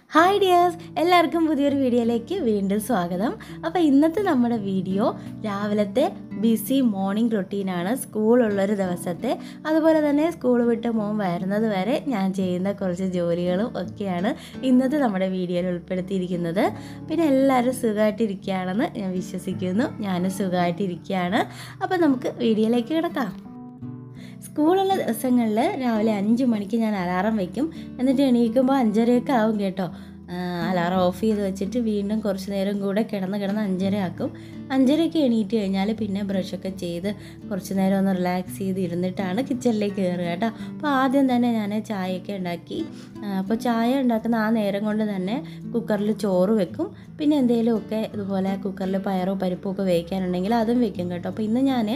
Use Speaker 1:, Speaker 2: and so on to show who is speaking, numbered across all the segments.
Speaker 1: hi dears എല്ലാവർക്കും പുതിയൊരു വീഡിയോയിലേക്ക് വീണ്ടും സ്വാഗതം അപ്പോൾ ഇന്നത്തെ നമ്മുടെ വീഡിയോ രാവിലത്തെ ബിസി മോർണിംഗ് റൊട്ടീനാണ് സ്കൂളുള്ളൊരു ദിവസത്തെ അതുപോലെ തന്നെ സ്കൂൾ വിട്ട് മോൻ വരുന്നത് വരെ ഞാൻ ചെയ്യുന്ന കുറച്ച് ജോലികളും ഒക്കെയാണ് ഇന്നത്തെ നമ്മുടെ വീഡിയോയിൽ ഉൾപ്പെടുത്തിയിരിക്കുന്നത് പിന്നെ എല്ലാവരും സുഖമായിട്ടിരിക്കുകയാണെന്ന് ഞാൻ വിശ്വസിക്കുന്നു ഞാനും സുഖമായിട്ടിരിക്കുകയാണ് അപ്പോൾ നമുക്ക് വീഡിയോയിലേക്ക് കിടക്കാം സ്കൂളുള്ള ദിവസങ്ങളിൽ രാവിലെ അഞ്ച് മണിക്ക് ഞാൻ അലാറം വയ്ക്കും എന്നിട്ട് എണീക്കുമ്പോൾ അഞ്ചരയൊക്കെ ആവും കേട്ടോ അലാറം ഓഫ് ചെയ്ത് വെച്ചിട്ട് വീണ്ടും കുറച്ച് നേരം കൂടെ കിടന്ന് കിടന്ന് അഞ്ചര ആക്കും അഞ്ചരയ്ക്ക് എണീറ്റ് കഴിഞ്ഞാൽ പിന്നെ ബ്രഷൊക്കെ ചെയ്ത് കുറച്ച് നേരം ഒന്ന് റിലാക്സ് ചെയ്ത് ഇരുന്നിട്ടാണ് കിച്ചണിലേക്ക് കയറുക കേട്ടോ അപ്പോൾ ആദ്യം തന്നെ ഞാൻ ചായയൊക്കെ ഉണ്ടാക്കി അപ്പോൾ ചായ ഉണ്ടാക്കുന്ന ആ നേരം കൊണ്ട് തന്നെ കുക്കറിൽ ചോറ് വെക്കും പിന്നെ എന്തെങ്കിലുമൊക്കെ ഇതുപോലെ കുക്കറിൽ പയറോ പരിപ്പോ ഒക്കെ വേവിക്കാനുണ്ടെങ്കിൽ അതും വെക്കും കേട്ടോ അപ്പോൾ ഇന്ന് ഞാൻ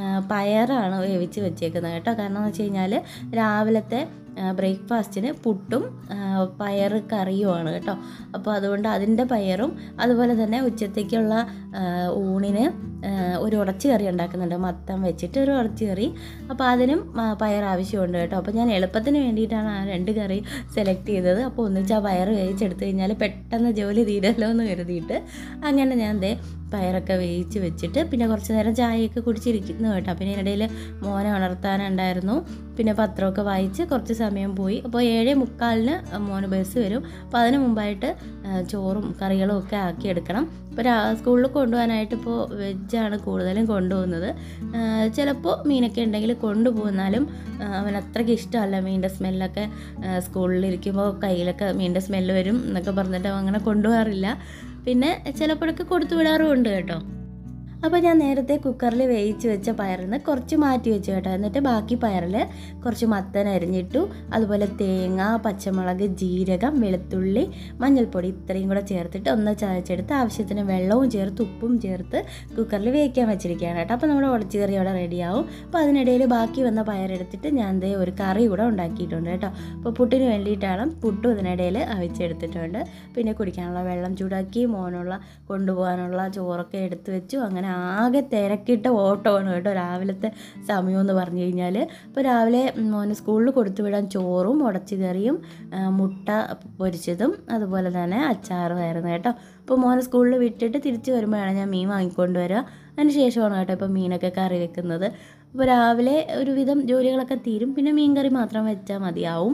Speaker 1: പയറാണ് വേവിച്ച് വെച്ചേക്കുന്നത് കേട്ടോ കാരണം എന്ന് വെച്ച് കഴിഞ്ഞാൽ രാവിലത്തെ ബ്രേക്ക്ഫാസ്റ്റിന് പുട്ടും പയർ കറിയുമാണ് കേട്ടോ അപ്പോൾ അതുകൊണ്ട് അതിൻ്റെ പയറും അതുപോലെ തന്നെ ഉച്ചത്തേക്കുള്ള ഊണിന് ഒരു ഉടച്ച് കറി ഉണ്ടാക്കുന്നുണ്ട് മത്തം വെച്ചിട്ട് ഒരു ഉടച്ച് കറി അപ്പോൾ അതിനും പയർ ആവശ്യമുണ്ട് കേട്ടോ അപ്പോൾ ഞാൻ എളുപ്പത്തിന് വേണ്ടിയിട്ടാണ് ആ രണ്ട് കറി സെലക്ട് ചെയ്തത് അപ്പോൾ ഒന്നിച്ച് ആ പയർ വേവിച്ചെടുത്ത് കഴിഞ്ഞാൽ പെട്ടെന്ന് ജോലി തീരല്ലോ എന്ന് കരുതിയിട്ട് അങ്ങനെ ഞാൻ ദേ പയറൊക്കെ വേവിച്ച് വെച്ചിട്ട് പിന്നെ കുറച്ച് നേരം ചായയൊക്കെ കുടിച്ചിരിക്കുന്നു കേട്ടോ പിന്നെ ഇതിനിടയിൽ മോനെ ഉണർത്താനുണ്ടായിരുന്നു പിന്നെ പത്രമൊക്കെ വായിച്ച് കുറച്ച് സമയം പോയി അപ്പോൾ ഏഴ് മുക്കാലിന് മോന് ബസ് വരും അപ്പോൾ അതിന് മുമ്പായിട്ട് ചോറും കറികളും ഒക്കെ ആക്കിയെടുക്കണം ഇപ്പോൾ സ്കൂളിൽ കൊണ്ടുപോകാനായിട്ട് ഇപ്പോൾ വെജാണ് കൂടുതലും കൊണ്ടുപോകുന്നത് ചിലപ്പോൾ മീനൊക്കെ ഉണ്ടെങ്കിൽ കൊണ്ടുപോകുന്നാലും അവൻ അത്രയ്ക്ക് ഇഷ്ടമല്ല മീനിൻ്റെ സ്മെല്ലൊക്കെ സ്കൂളിലിരിക്കുമ്പോൾ കയ്യിലൊക്കെ മീനിൻ്റെ സ്മെല്ല് വരും എന്നൊക്കെ പറഞ്ഞിട്ട് അങ്ങനെ കൊണ്ടുപോകാറില്ല പിന്നെ ചിലപ്പോഴൊക്കെ കൊടുത്തു വിടാറുമുണ്ട് കേട്ടോ അപ്പോൾ ഞാൻ നേരത്തെ കുക്കറിൽ വേവിച്ച് വെച്ച പയറിൽ നിന്ന് കുറച്ച് മാറ്റി വെച്ചു കേട്ടോ എന്നിട്ട് ബാക്കി പയറിൽ കുറച്ച് മത്തൻ അരിഞ്ഞിട്ടു അതുപോലെ തേങ്ങ പച്ചമുളക് ജീരകം വെളുത്തുള്ളി മഞ്ഞൾപ്പൊടി ഇത്രയും കൂടെ ചേർത്തിട്ട് ഒന്ന് ചതച്ചെടുത്ത് ആവശ്യത്തിന് വെള്ളവും ചേർത്ത് ഉപ്പും ചേർത്ത് കുക്കറിൽ വേവിക്കാൻ വെച്ചിരിക്കുകയാണ് കേട്ടോ അപ്പോൾ നമ്മുടെ ഉടച്ചു കറി അവിടെ റെഡിയാവും അപ്പോൾ അതിനിടയിൽ ബാക്കി വന്ന പയറെടുത്തിട്ട് ഞാൻ ദേ ഒരു കറി കൂടെ ഉണ്ടാക്കിയിട്ടുണ്ട് കേട്ടോ അപ്പോൾ പുട്ടിന് വേണ്ടിയിട്ടാണ് പുട്ടും ഇതിനിടയിൽ അവിച്ചെടുത്തിട്ടുണ്ട് പിന്നെ കുടിക്കാനുള്ള വെള്ളം ചൂടാക്കി മോനുള്ള കൊണ്ടുപോകാനുള്ള ചോറൊക്കെ എടുത്ത് വെച്ചു അങ്ങനെ ആകെ തിരക്കിട്ട ഓട്ടമാണ് കേട്ടോ രാവിലത്തെ സമയം എന്ന് പറഞ്ഞു കഴിഞ്ഞാൽ ഇപ്പോൾ രാവിലെ മോന് സ്കൂളിൽ കൊടുത്തു വിടാൻ ചോറും ഉടച്ചു കറിയും മുട്ട പൊരിച്ചതും അതുപോലെ തന്നെ അച്ചാറുമായിരുന്നു കേട്ടോ ഇപ്പോൾ മോനെ സ്കൂളിൽ വിട്ടിട്ട് തിരിച്ച് വരുമ്പോഴാണ് ഞാൻ മീൻ വാങ്ങിക്കൊണ്ട് വരിക അതിന് ശേഷമാണ് കേട്ടോ ഇപ്പോൾ മീനൊക്കെ കറി വെക്കുന്നത് അപ്പോൾ രാവിലെ ഒരുവിധം ജോലികളൊക്കെ തീരും പിന്നെ മീൻ കറി മാത്രം വെച്ചാൽ മതിയാവും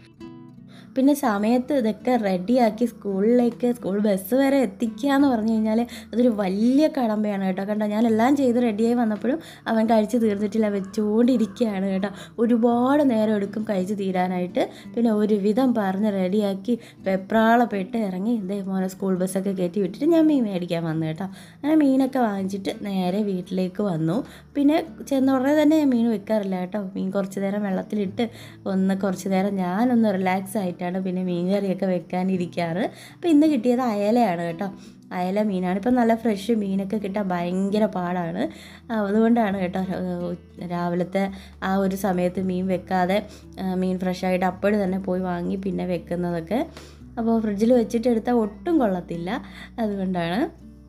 Speaker 1: പിന്നെ സമയത്ത് ഇതൊക്കെ റെഡിയാക്കി സ്കൂളിലേക്ക് സ്കൂൾ ബസ് വരെ എത്തിക്കുക എന്ന് പറഞ്ഞു കഴിഞ്ഞാൽ അതൊരു വലിയ കടമ്പയാണ് കേട്ടോ കണ്ടോ ഞാൻ എല്ലാം ചെയ്ത് റെഡിയായി വന്നപ്പോഴും അവൻ കഴിച്ച് തീർന്നിട്ടില്ല വെച്ചുകൊണ്ടിരിക്കുകയാണ് കേട്ടോ ഒരുപാട് നേരം എടുക്കും കഴിച്ച് തീരാനായിട്ട് പിന്നെ ഒരുവിധം പറഞ്ഞ് റെഡിയാക്കി വെപ്രാളപ്പെട്ട് ഇറങ്ങി ഇതേ മോനെ സ്കൂൾ ബസ്സൊക്കെ കയറ്റി വിട്ടിട്ട് ഞാൻ മീൻ മേടിക്കാൻ വന്നു കേട്ടോ അങ്ങനെ മീനൊക്കെ വാങ്ങിച്ചിട്ട് നേരെ വീട്ടിലേക്ക് വന്നു പിന്നെ ചെന്ന ഉടനെ തന്നെ ഞാൻ മീൻ വെക്കാറില്ല കേട്ടോ മീൻ കുറച്ച് നേരം വെള്ളത്തിലിട്ട് ഒന്ന് കുറച്ച് നേരം ഞാനൊന്ന് റിലാക്സ് ആയിട്ടാണ് പിന്നെ മീൻ കറിയൊക്കെ വെക്കാനിരിക്കാറ് അപ്പോൾ ഇന്ന് കിട്ടിയത് അയലയാണ് കേട്ടോ അയല മീനാണ് ഇപ്പം നല്ല ഫ്രഷ് മീനൊക്കെ കിട്ടാൻ ഭയങ്കര പാടാണ് അതുകൊണ്ടാണ് കേട്ടോ രാവിലത്തെ ആ ഒരു സമയത്ത് മീൻ വെക്കാതെ മീൻ ഫ്രഷായിട്ട് അപ്പോഴും തന്നെ പോയി വാങ്ങി പിന്നെ വെക്കുന്നതൊക്കെ അപ്പോൾ ഫ്രിഡ്ജിൽ വെച്ചിട്ട് എടുത്താൽ ഒട്ടും കൊള്ളത്തില്ല അതുകൊണ്ടാണ്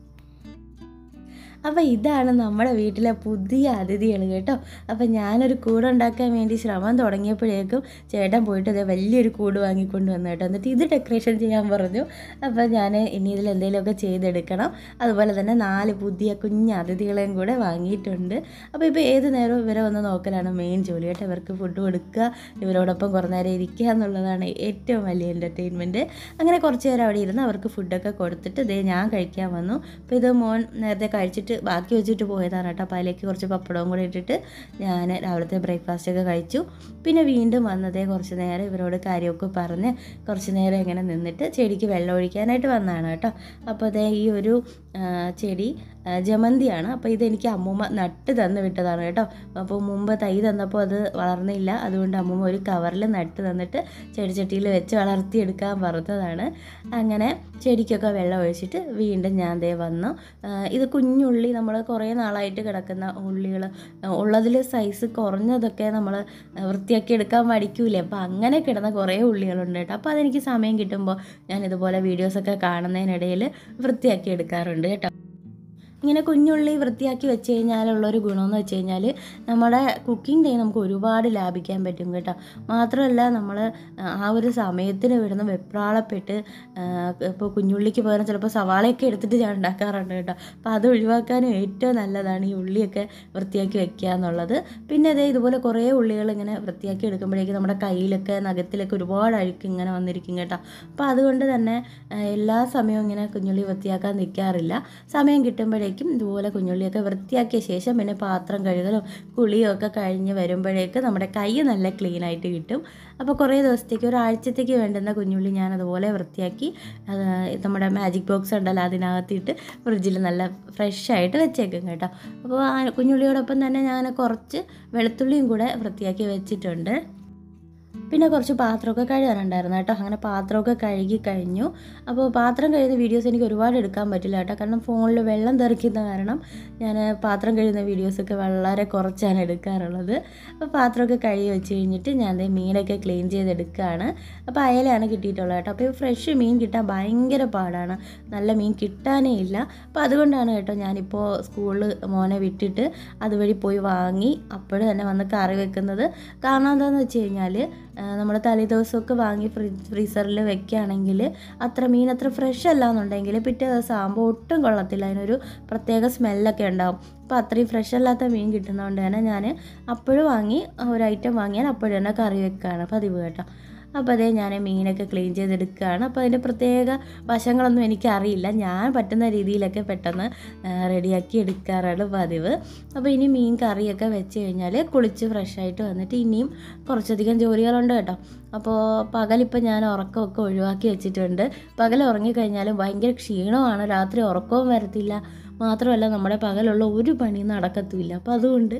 Speaker 1: അപ്പോൾ ഇതാണ് നമ്മുടെ വീട്ടിലെ പുതിയ അതിഥികൾ കേട്ടോ അപ്പോൾ ഞാനൊരു കൂട് ഉണ്ടാക്കാൻ വേണ്ടി ശ്രമം തുടങ്ങിയപ്പോഴേക്കും ചേട്ടൻ പോയിട്ട് അതേ വലിയൊരു കൂട് വാങ്ങിക്കൊണ്ട് വന്നു കേട്ടോ എന്നിട്ട് ഇത് ഡെക്കറേഷൻ ചെയ്യാൻ പറഞ്ഞു അപ്പോൾ ഞാൻ ഇനി ഇതിൽ എന്തെങ്കിലുമൊക്കെ ചെയ്തെടുക്കണം അതുപോലെ തന്നെ നാല് പുതിയ കുഞ്ഞ് അതിഥികളെയും കൂടെ വാങ്ങിയിട്ടുണ്ട് അപ്പോൾ ഇപ്പോൾ ഏത് നേരവും ഇവരെ വന്ന് നോക്കലാണ് മെയിൻ ജോലി കേട്ടോ ഇവർക്ക് ഫുഡ് കൊടുക്കുക ഇവരോടൊപ്പം കുറേ നേരം ഇരിക്കുക എന്നുള്ളതാണ് ഏറ്റവും വലിയ എൻ്റർടൈൻമെൻറ്റ് അങ്ങനെ കുറച്ച് നേരം അവിടെ ഇരുന്ന് അവർക്ക് ഫുഡൊക്കെ കൊടുത്തിട്ട് ഇതേ ഞാൻ കഴിക്കാൻ വന്നു അപ്പോൾ ഇത് മോൻ നേരത്തെ കഴിച്ചിട്ട് വെച്ചിട്ട് ബാക്കി വെച്ചിട്ട് പോയതാണ് കേട്ടോ അപ്പോൾ അതിലേക്ക് കുറച്ച് പപ്പടവും കൂടി ഇട്ടിട്ട് ഞാൻ രാവിലത്തെ ബ്രേക്ക്ഫാസ്റ്റ് ഒക്കെ കഴിച്ചു പിന്നെ വീണ്ടും വന്നതേ കുറച്ച് നേരം ഇവരോട് കാര്യമൊക്കെ പറഞ്ഞ് കുറച്ച് നേരം ഇങ്ങനെ നിന്നിട്ട് ചെടിക്ക് വെള്ളം ഒഴിക്കാനായിട്ട് വന്നതാണ് കേട്ടോ അപ്പോൾ അതേ ഈ ഒരു ചെടി ജമന്തിയാണ് അപ്പോൾ ഇതെനിക്ക് അമ്മൂമ്മ നട്ട് തന്ന് വിട്ടതാണ് കേട്ടോ അപ്പോൾ മുമ്പ് തൈ തന്നപ്പോൾ അത് വളർന്നില്ല അതുകൊണ്ട് അമ്മൂമ്മ ഒരു കവറിൽ നട്ട് തന്നിട്ട് ചെടിച്ചട്ടിയിൽ വെച്ച് വളർത്തിയെടുക്കാൻ പറഞ്ഞതാണ് അങ്ങനെ ചെടിക്കൊക്കെ വെള്ളം ഒഴിച്ചിട്ട് വീണ്ടും ഞാൻ ദേ വന്നു ഇത് കുഞ്ഞുള്ളി നമ്മൾ കുറേ നാളായിട്ട് കിടക്കുന്ന ഉള്ളികൾ ഉള്ളതിൽ സൈസ് കുറഞ്ഞതൊക്കെ നമ്മൾ വൃത്തിയാക്കി എടുക്കാൻ മടിക്കൂലേ അപ്പോൾ അങ്ങനെ കിടന്ന കുറേ ഉള്ളികളുണ്ട് കേട്ടോ അപ്പോൾ അതെനിക്ക് സമയം കിട്ടുമ്പോൾ ഞാൻ ഇതുപോലെ വീഡിയോസൊക്കെ കാണുന്നതിനിടയിൽ വൃത്തിയാക്കി എടുക്കാറുണ്ട് കേട്ടോ ഇങ്ങനെ കുഞ്ഞുള്ളി വൃത്തിയാക്കി വെച്ച് കഴിഞ്ഞാലുള്ളൊരു ഗുണമെന്ന് വെച്ച് കഴിഞ്ഞാൽ നമ്മുടെ കുക്കിംഗ് ടൈം നമുക്ക് ഒരുപാട് ലാഭിക്കാൻ പറ്റും കേട്ടോ മാത്രമല്ല നമ്മൾ ആ ഒരു സമയത്തിന് വിടുന്ന വെപ്രാളപ്പെട്ട് ഇപ്പോൾ കുഞ്ഞുള്ളിക്ക് പകരം ചിലപ്പോൾ സവാളയൊക്കെ എടുത്തിട്ട് ഞാൻ ഉണ്ടാക്കാറുണ്ട് കേട്ടോ അപ്പോൾ അത് ഒഴിവാക്കാനും ഏറ്റവും നല്ലതാണ് ഈ ഉള്ളിയൊക്കെ വൃത്തിയാക്കി വെക്കുക എന്നുള്ളത് പിന്നെ അതേ ഇതുപോലെ കുറേ ഉള്ളികൾ ഇങ്ങനെ വൃത്തിയാക്കി എടുക്കുമ്പോഴേക്കും നമ്മുടെ കയ്യിലൊക്കെ നഖത്തിലൊക്കെ ഒരുപാട് അഴുക്ക് ഇങ്ങനെ വന്നിരിക്കും കേട്ടോ അപ്പോൾ അതുകൊണ്ട് തന്നെ ആ, എല്ലാ സമയവും ഇങ്ങനെ കുഞ്ഞുള്ളി വൃത്തിയാക്കാൻ നിൽക്കാറില്ല സമയം കിട്ടുമ്പോഴേക്കും ഇതുപോലെ കുഞ്ഞുള്ളിയൊക്കെ വൃത്തിയാക്കിയ ശേഷം പിന്നെ പാത്രം കഴുകലും കുളിയും ഒക്കെ കഴിഞ്ഞ് വരുമ്പോഴേക്ക് നമ്മുടെ കൈ നല്ല ക്ലീൻ ആയിട്ട് കിട്ടും അപ്പോൾ കുറേ ദിവസത്തേക്ക് ഒരാഴ്ചത്തേക്ക് വേണ്ടുന്ന കുഞ്ഞുള്ളി ഞാൻ അതുപോലെ വൃത്തിയാക്കി അത് നമ്മുടെ മാജിക് ബോക്സ് ഉണ്ടല്ലോ അതിനകത്തിട്ട് ഫ്രിഡ്ജിൽ നല്ല ഫ്രഷ് ആയിട്ട് വെച്ചേക്കും കേട്ടോ അപ്പോൾ ആ കുഞ്ഞുള്ളിയോടൊപ്പം തന്നെ ഞാൻ കുറച്ച് വെളുത്തുള്ളിയും കൂടെ വൃത്തിയാക്കി വെച്ചിട്ടുണ്ട് പിന്നെ കുറച്ച് പാത്രമൊക്കെ കഴുകാനുണ്ടായിരുന്നു കേട്ടോ അങ്ങനെ പാത്രമൊക്കെ കഴുകി കഴിഞ്ഞു അപ്പോൾ പാത്രം കഴുകുന്ന വീഡിയോസ് എനിക്ക് ഒരുപാട് എടുക്കാൻ പറ്റില്ല കേട്ടോ കാരണം ഫോണിൽ വെള്ളം തെറിക്കുന്ന കാരണം ഞാൻ പാത്രം കഴുകുന്ന വീഡിയോസൊക്കെ വളരെ കുറച്ചാണ് എടുക്കാറുള്ളത് അപ്പോൾ പാത്രമൊക്കെ കഴുകി വെച്ച് കഴിഞ്ഞിട്ട് ഞാൻ ദേ മീനൊക്കെ ക്ലീൻ ചെയ്തെടുക്കുകയാണ് അപ്പോൾ അയലയാണ് കിട്ടിയിട്ടുള്ളത് കേട്ടോ അപ്പോൾ ഈ ഫ്രഷ് മീൻ കിട്ടാൻ ഭയങ്കര പാടാണ് നല്ല മീൻ കിട്ടാനേ ഇല്ല അപ്പോൾ അതുകൊണ്ടാണ് കേട്ടോ ഞാനിപ്പോൾ സ്കൂളിൽ മോനെ വിട്ടിട്ട് അതുവഴി പോയി വാങ്ങി അപ്പോഴും തന്നെ വന്ന് കറി വെക്കുന്നത് കാരണം എന്താണെന്ന് വെച്ച് കഴിഞ്ഞാൽ നമ്മൾ തലേദിവസമൊക്കെ വാങ്ങി ഫ്രീ ഫ്രീസറിൽ വെക്കുകയാണെങ്കിൽ അത്ര മീൻ അത്ര ഫ്രഷ് അല്ല എന്നുണ്ടെങ്കിൽ പിറ്റേ ദിവസം ആകുമ്പോൾ ഒട്ടും കൊള്ളത്തില്ല അതിനൊരു പ്രത്യേക സ്മെല്ലൊക്കെ ഉണ്ടാവും അപ്പോൾ അത്രയും ഫ്രഷ് അല്ലാത്ത മീൻ കിട്ടുന്നതുകൊണ്ട് തന്നെ ഞാൻ അപ്പോഴും വാങ്ങി ഒരു ഐറ്റം വാങ്ങിയാൽ അപ്പോഴും തന്നെ കറി വെക്കുകയാണ് പതിവ് കേട്ടോ അപ്പോൾ അതേ ഞാൻ മീനൊക്കെ ക്ലീൻ ചെയ്തെടുക്കുകയാണ് അപ്പോൾ അതിൻ്റെ പ്രത്യേക വശങ്ങളൊന്നും എനിക്കറിയില്ല ഞാൻ പറ്റുന്ന രീതിയിലൊക്കെ പെട്ടെന്ന് റെഡിയാക്കി എടുക്കാറാണ് പതിവ് അപ്പോൾ ഇനി മീൻ കറിയൊക്കെ വെച്ച് കഴിഞ്ഞാൽ കുളിച്ച് ഫ്രഷായിട്ട് വന്നിട്ട് ഇനിയും കുറച്ചധികം ജോലികളുണ്ട് കേട്ടോ അപ്പോൾ പകലിപ്പോൾ ഞാൻ ഉറക്കമൊക്കെ ഒഴിവാക്കി വെച്ചിട്ടുണ്ട് പകൽ ഉറങ്ങിക്കഴിഞ്ഞാലും ഭയങ്കര ക്ഷീണമാണ് രാത്രി ഉറക്കവും വരത്തില്ല മാത്രമല്ല നമ്മുടെ പകലുള്ള ഒരു പണിയും നടക്കത്തുമില്ല അപ്പോൾ അതുകൊണ്ട്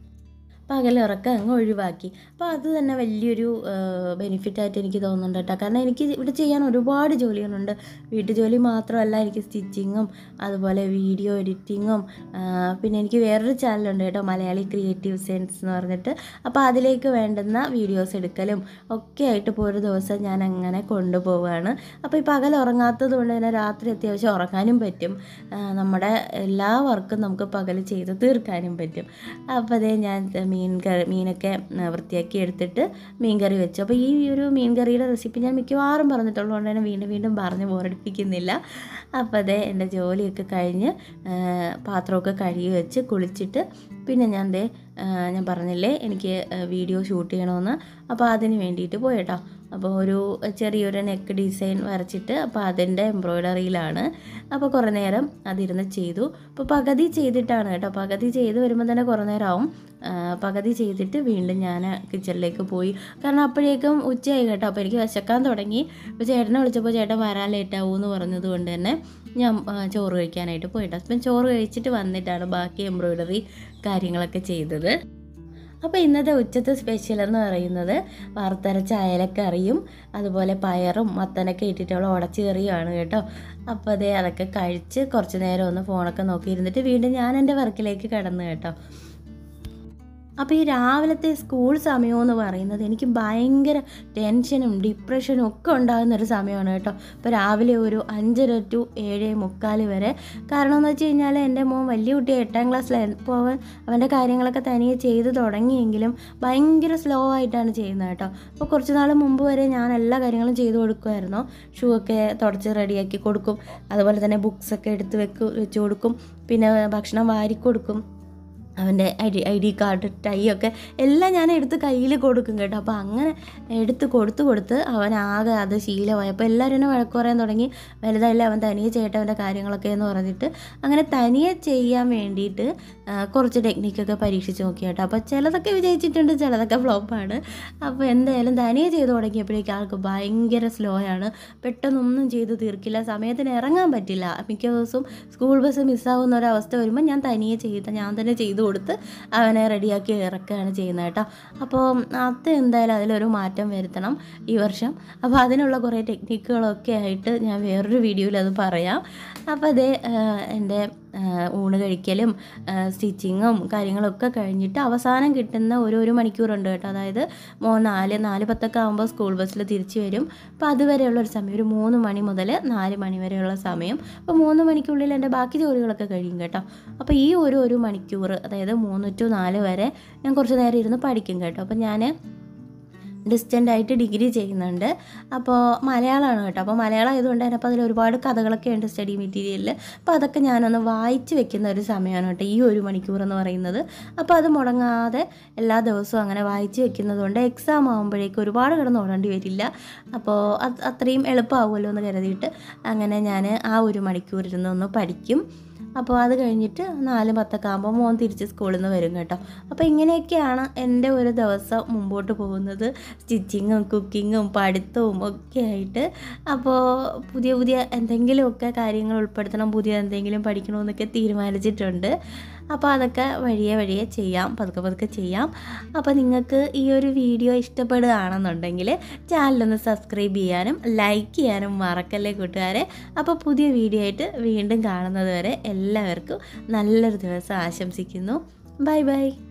Speaker 1: പകലുറക്കം അങ്ങ് ഒഴിവാക്കി അപ്പോൾ അത് തന്നെ വലിയൊരു ബെനിഫിറ്റായിട്ട് എനിക്ക് തോന്നുന്നുണ്ട് കേട്ടോ കാരണം എനിക്ക് ഇവിടെ ചെയ്യാൻ ഒരുപാട് ജോലികളുണ്ട് വീട്ടു ജോലി മാത്രമല്ല എനിക്ക് സ്റ്റിച്ചിങ്ങും അതുപോലെ വീഡിയോ എഡിറ്റിങ്ങും പിന്നെ എനിക്ക് വേറൊരു ചാനലുണ്ട് കേട്ടോ മലയാളി ക്രിയേറ്റീവ് സെൻസ് എന്ന് പറഞ്ഞിട്ട് അപ്പോൾ അതിലേക്ക് വേണ്ടുന്ന വീഡിയോസ് എടുക്കലും ഒക്കെ ആയിട്ട് ഇപ്പോൾ ഒരു ദിവസം ഞാൻ അങ്ങനെ കൊണ്ടുപോവുകയാണ് അപ്പോൾ ഈ പകൽ ഉറങ്ങാത്തത് കൊണ്ട് തന്നെ രാത്രി അത്യാവശ്യം ഉറങ്ങാനും പറ്റും ആ, നമ്മുടെ എല്ലാ വർക്കും നമുക്ക് പകൽ ചെയ്ത് തീർക്കാനും പറ്റും അപ്പോൾ അതേ ഞാൻ മീൻ കറി മീനൊക്കെ ആ, വൃത്തിയാക്കി എടുത്തിട്ട് മീൻ കറി വെച്ചു അപ്പോൾ ഈ ഒരു മീൻ കറിയുടെ റെസിപ്പി ഞാൻ മിക്കവാറും പറഞ്ഞിട്ടുള്ളതുകൊണ്ട് തന്നെ വീണ്ടും വീണ്ടും പറഞ്ഞ് ബോറടിപ്പിക്കുന്നില്ല അപ്പോൾ അതേ എൻ്റെ ജോലിയൊക്കെ കഴിഞ്ഞ് ആ, പാത്രമൊക്കെ കഴുകി വെച്ച് കുളിച്ചിട്ട് പിന്നെ ഞാൻ ദേ ആ, ഞാൻ പറഞ്ഞില്ലേ എനിക്ക് ആ, വീഡിയോ ഷൂട്ട് ചെയ്യണമെന്ന് അപ്പോൾ അതിന് വേണ്ടിയിട്ട് പോയി കേട്ടോ അപ്പോൾ ഒരു ചെറിയൊരു നെക്ക് ഡിസൈൻ വരച്ചിട്ട് അപ്പോൾ അതിൻ്റെ എംബ്രോയ്ഡറിയിലാണ് അപ്പോൾ കുറേ നേരം അതിരുന്ന് ചെയ്തു അപ്പോൾ പകുതി ചെയ്തിട്ടാണ് കേട്ടോ പകുതി ചെയ്ത് വരുമ്പോൾ തന്നെ കുറേ നേരമാവും ആ, പകുതി ചെയ്തിട്ട് വീണ്ടും ഞാൻ കിച്ചണിലേക്ക് പോയി കാരണം അപ്പോഴേക്കും ഉച്ചയായി കേട്ടോ അപ്പോൾ എനിക്ക് വിശക്കാൻ തുടങ്ങി അപ്പോൾ ചേട്ടനെ വിളിച്ചപ്പോൾ ചേട്ടൻ വരാൻ ലേറ്റ് ആവും എന്ന് പറഞ്ഞത് കൊണ്ട് തന്നെ ഞാൻ ആ, ചോറ് കഴിക്കാനായിട്ട് പോയിട്ട് അപ്പം ചോറ് കഴിച്ചിട്ട് വന്നിട്ടാണ് ബാക്കി എംബ്രോയ്ഡറി കാര്യങ്ങളൊക്കെ ചെയ്തത് അപ്പോൾ ഇന്നത്തെ ഉച്ചത്തെ സ്പെഷ്യൽ എന്ന് പറയുന്നത് വറുത്തരച്ച അയലക്കറിയും അതുപോലെ പയറും മത്തനൊക്കെ ഇട്ടിട്ടുള്ള ഉടച്ചു കറിയുമാണ് കേട്ടോ അപ്പോൾ അതേ അതൊക്കെ കഴിച്ച് കുറച്ച് നേരം ഒന്ന് ഫോണൊക്കെ നോക്കിയിരുന്നിട്ട് വീണ്ടും ഞാൻ എൻ്റെ വർക്കിലേക്ക് കടന്നു കേട്ടോ അപ്പോൾ ഈ രാവിലത്തെ സ്കൂൾ സമയമെന്ന് പറയുന്നത് എനിക്ക് ഭയങ്കര ടെൻഷനും ഡിപ്രഷനും ഒക്കെ ഉണ്ടാകുന്ന ഒരു സമയമാണ് കേട്ടോ ഇപ്പോൾ രാവിലെ ഒരു അഞ്ചര ടു ഏഴ് മുക്കാൽ വരെ കാരണം എന്ന് വെച്ച് കഴിഞ്ഞാൽ എൻ്റെ മോൻ വലിയ കുട്ടി എട്ടാം ക്ലാസ്സിലായിരുന്നു ഇപ്പോൾ അവൻ അവൻ്റെ കാര്യങ്ങളൊക്കെ തനിയെ ചെയ്ത് തുടങ്ങിയെങ്കിലും ഭയങ്കര സ്ലോ ആയിട്ടാണ് ചെയ്യുന്നത് കേട്ടോ അപ്പോൾ കുറച്ച് നാൾ മുമ്പ് വരെ ഞാൻ എല്ലാ കാര്യങ്ങളും ചെയ്തു കൊടുക്കുമായിരുന്നു ഷൂ ഒക്കെ തുടച്ച് റെഡിയാക്കി കൊടുക്കും അതുപോലെ തന്നെ ബുക്സൊക്കെ എടുത്ത് വെക്ക് വെച്ച് കൊടുക്കും പിന്നെ ഭക്ഷണം വാരി കൊടുക്കും അവൻ്റെ I D I D card tie ഒക്കെ എല്ലാം ഞാൻ എടുത്ത് കയ്യിൽ കൊടുക്കും കേട്ടോ അപ്പോൾ അങ്ങനെ എടുത്ത് കൊടുത്ത് കൊടുത്ത് അവൻ ആകെ അത് ശീലമായി അപ്പോൾ എല്ലാവരും എന്നെ വഴക്ക് പറയാൻ തുടങ്ങി വലുതായില്ല അവൻ തനിയെ ചെയ്യട്ടെ അവൻ്റെ കാര്യങ്ങളൊക്കെ എന്ന് പറഞ്ഞിട്ട് അങ്ങനെ തനിയെ ചെയ്യാൻ വേണ്ടിയിട്ട് ആ, കുറച്ച് ടെക്നിക്കൊക്കെ പരീക്ഷിച്ച് നോക്കി കേട്ടോ അപ്പോൾ ചിലതൊക്കെ വിജയിച്ചിട്ടുണ്ട് ചിലതൊക്കെ ഫ്ലോപ്പാണ് അപ്പോൾ എന്തായാലും തനിയെ ചെയ്ത് തുടങ്ങിയപ്പോഴേക്കും ആൾക്ക് ഭയങ്കര സ്ലോ ആണ് പെട്ടെന്നൊന്നും ചെയ്ത് തീർക്കില്ല സമയത്തിന് ഇറങ്ങാൻ പറ്റില്ല മിക്ക ദിവസവും സ്കൂൾ ബസ് മിസ്സാവുന്ന ഒരവസ്ഥ വരുമ്പോൾ ഞാൻ തനിയെ ചെയ്ത ഞാൻ തന്നെ ചെയ്ത് കൊടുത്ത് അവനെ റെഡിയാക്കി ഇറക്കുകയാണ് ചെയ്യുന്നത് കേട്ടോ അപ്പോൾ അത് എന്തായാലും അതിലൊരു മാറ്റം വരുത്തണം ഈ വർഷം അപ്പോൾ അതിനുള്ള കുറേ ടെക്നിക്കുകളൊക്കെ ആയിട്ട് ഞാൻ വേറൊരു വീഡിയോയിൽ അത് പറയാം അപ്പോൾ അതേ എൻ്റെ ഊണ് കഴിക്കലും സ്റ്റിച്ചിങ്ങും കാര്യങ്ങളൊക്കെ കഴിഞ്ഞിട്ട് അവസാനം കിട്ടുന്ന ഒരു ഒരു മണിക്കൂറുണ്ട് കേട്ടോ അതായത് മോ നാല് നാല് പത്തൊക്കെ ആകുമ്പോൾ സ്കൂൾ ബസ്സിൽ തിരിച്ചു വരും അപ്പോൾ അതുവരെയുള്ള ഒരു സമയം ഒരു മൂന്ന് മണി മുതൽ നാല് മണി വരെയുള്ള സമയം അപ്പോൾ മൂന്ന് മണിക്കുള്ളിൽ എൻ്റെ ബാക്കി ജോലികളൊക്കെ കഴിയും കേട്ടോ അപ്പോൾ ഈ ഒരു ഒരു മണിക്കൂർ അതായത് മൂന്ന് ടു നാല് വരെ ഞാൻ കുറച്ച് നേരം ഇരുന്ന് പഠിക്കും കേട്ടോ അപ്പോൾ ഞാൻ ഡിസ്റ്റൻ്റ് ആയിട്ട് ഡിഗ്രി ചെയ്യുന്നുണ്ട് അപ്പോൾ മലയാളമാണ് കേട്ടോ അപ്പോൾ മലയാളം ആയതുകൊണ്ട് തന്നെ അപ്പോൾ അതിൽ ഒരുപാട് കഥകളൊക്കെ ഉണ്ട് സ്റ്റഡി മെറ്റീരിയലിൽ അപ്പോൾ അതൊക്കെ ഞാനൊന്ന് വായിച്ച് വെക്കുന്ന ഒരു സമയമാണ് കേട്ടോ ഈ ഒരു മണിക്കൂർ എന്ന് പറയുന്നത് അപ്പോൾ അത് മുടങ്ങാതെ എല്ലാ ദിവസവും അങ്ങനെ വായിച്ച് വെക്കുന്നത് കൊണ്ട് എക്സാം ആകുമ്പോഴേക്കും ഒരുപാട് കിടന്ന് ഓടേണ്ടി വരില്ല അപ്പോൾ അത് അത്രയും എളുപ്പമാവുമല്ലോ എന്ന് കരുതിയിട്ട് അങ്ങനെ ഞാൻ ആ ഒരു മണിക്കൂർ ഇരുന്ന് ഒന്ന് പഠിക്കും അപ്പോൾ അത് കഴിഞ്ഞിട്ട് നാല് പത്തൊക്കെ ആകുമ്പോൾ മോൻ തിരിച്ച് സ്കൂളിൽ നിന്ന് വരും കേട്ടോ അപ്പോൾ ഇങ്ങനെയൊക്കെയാണ് എൻ്റെ ഒരു ദിവസം മുമ്പോട്ട് പോകുന്നത് സ്റ്റിച്ചിങ്ങും കുക്കിങ്ങും പഠിത്തവും ഒക്കെ ആയിട്ട് അപ്പോൾ പുതിയ പുതിയ എന്തെങ്കിലുമൊക്കെ കാര്യങ്ങൾ ഉൾപ്പെടുത്തണം പുതിയ എന്തെങ്കിലും പഠിക്കണമെന്നൊക്കെ തീരുമാനിച്ചിട്ടുണ്ട് അപ്പോൾ അതൊക്കെ വഴിയെ വഴിയെ ചെയ്യാം പതുക്കെ പതുക്കെ ചെയ്യാം അപ്പോൾ നിങ്ങൾക്ക് ഈ ഒരു വീഡിയോ ഇഷ്ടപ്പെടുകയാണെന്നുണ്ടെങ്കിൽ ചാനലൊന്ന് സബ്സ്ക്രൈബ് ചെയ്യാനും ലൈക്ക് ചെയ്യാനും മറക്കല്ലേ കൂട്ടുകാരെ അപ്പോൾ പുതിയ വീഡിയോ ആയിട്ട് വീണ്ടും കാണുന്നത് വരെ എല്ലാവർക്കും നല്ലൊരു ദിവസം ആശംസിക്കുന്നു ബൈ ബൈ